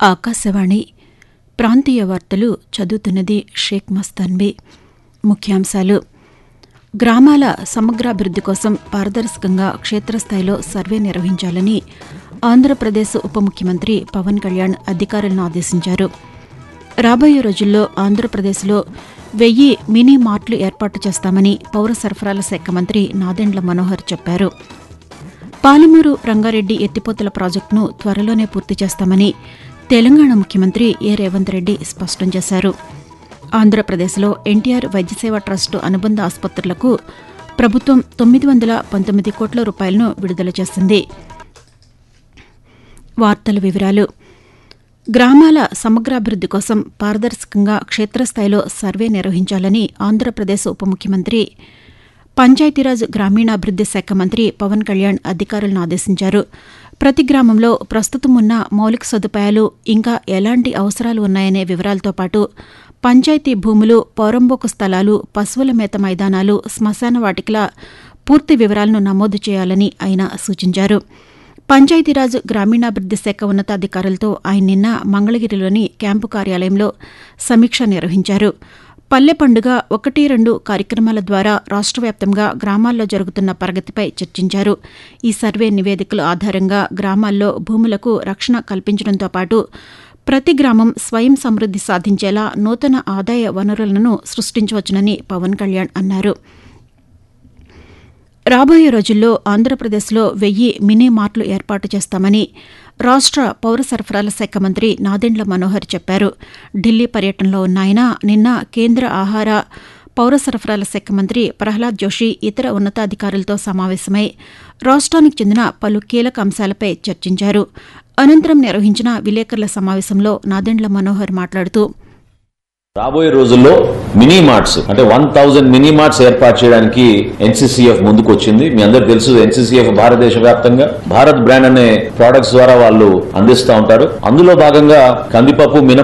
ఆకాశవాణి ప్రాంతీయ వార్తలు చదువుతున్నది షేక్ మస్తాన్బీ ముఖ్యాంశాలు గ్రామాల సమగ్రాభివృద్ది కోసం పారదర్శకంగా క్షేత్రస్థాయిలో సర్వే నిర్వహించాలని ఆంధ్రప్రదేశ్ ఉప ముఖ్యమంత్రి పవన్ కళ్యాణ్ అధికారులను ఆదేశించారు రాబోయే రోజుల్లో ఆంధ్రప్రదేశ్లో వెయ్యి మినీ మార్ట్లు ఏర్పాటు చేస్తామని పౌర సరఫరాల శాఖ మంత్రి నాదెండ్ల మనోహర్ చెప్పారు పాలమూరు రంగారెడ్డి ఎత్తిపోతల ప్రాజెక్టును త్వరలోనే పూర్తి చేస్తామని తెలంగాణ ముఖ్యమంత్రి ఏ రేవంత్ రెడ్డి స్పష్టం చేశారు ఆంధ్రప్రదేశ్లో ఎన్టీఆర్ వైద్యసేవ ట్రస్టు అనుబంధ ఆసుపత్రులకు ప్రభుత్వం తొమ్మిది వందల పంతొమ్మిది కోట్ల రూపాయలను విడుదల చేసింది వార్తల వివరాలు గ్రామాల సమగ్రాభివృద్ది కోసం పారదర్శకంగా క్షేత్రస్థాయిలో సర్వే నిర్వహించాలని ఆంధ్రప్రదేశ్ ఉప ముఖ్యమంత్రి పంచాయతీరాజ్ గ్రామీణాభివృద్ది శాఖ మంత్రి పవన్ కళ్యాణ్ అధికారులను ఆదేశించారు ప్రతి గ్రామంలో ప్రస్తుతం ఉన్న మౌలిక సదుపాయాలు ఇంకా ఎలాంటి అవసరాలు ఉన్నాయనే వివరాలతో పాటు పంచాయతీ భూములు పౌరంబోకు స్థలాలు పశువుల మేత మైదానాలు శ్మశాన వాటికల పూర్తి వివరాలను నమోదు చేయాలని ఆయన సూచించారు పంచాయతీరాజ్ గ్రామీణాభివృద్ది శాఖ ఉన్నతాధికారులతో ఆయన నిన్న మంగళగిరిలోని క్యాంపు కార్యాలయంలో సమీక్ష నిర్వహించారు పల్లె పండుగ ఒకటి రెండు కార్యక్రమాల ద్వారా రాష్ట్ర వ్యాప్తంగా గ్రామాల్లో జరుగుతున్న ప్రగతిపై చర్చించారు ఈ సర్వే నివేదికల ఆధారంగా గ్రామాల్లో భూములకు రక్షణ కల్పించడంతో పాటు ప్రతి గ్రామం స్వయం సమృద్ది సాధించేలా నూతన ఆదాయ వనరులను సృష్టించవచ్చునని పవన్ కళ్యాణ్ అన్నారు రాబోయే రోజుల్లో ఆంధ్రప్రదేశ్లో వెయ్యి మినీ మార్ట్లు ఏర్పాటు చేస్తామని రాష్ట్ర పౌర సరఫరాల శాఖ మంత్రి నాదెండ్ల మనోహర్ చెప్పారు ఢిల్లీ పర్యటనలో ఉన్న ఆయన నిన్న కేంద్ర ఆహార పౌర సరఫరాల శాఖ మంత్రి ప్రహ్లాద్ జోషి ఇతర ఉన్నతాధికారులతో సమావేశమై రాష్ట్రానికి చెందిన పలు కీలక అంశాలపై చర్చించారు అనంతరం నిర్వహించిన విలేకరుల సమావేశంలో నాదెండ్ల మనోహర్ మాట్లాడుతూ రాబోయే రోజుల్లో మినీ మార్ట్స్ అంటే వన్ థౌజండ్ మినీ మార్ట్స్ ఏర్పాటు చేయడానికి ఎన్సీసీఎఫ్ ముందుకు వచ్చింది మీ అందరికి తెలుసు ఎన్సీసీఎఫ్ భారతదేశ వ్యాప్తంగా భారత్ బ్రాండ్ అనే ప్రొడక్ట్స్ ద్వారా వాళ్ళు అందిస్తూ ఉంటారు అందులో భాగంగా కందిపప్పు మినప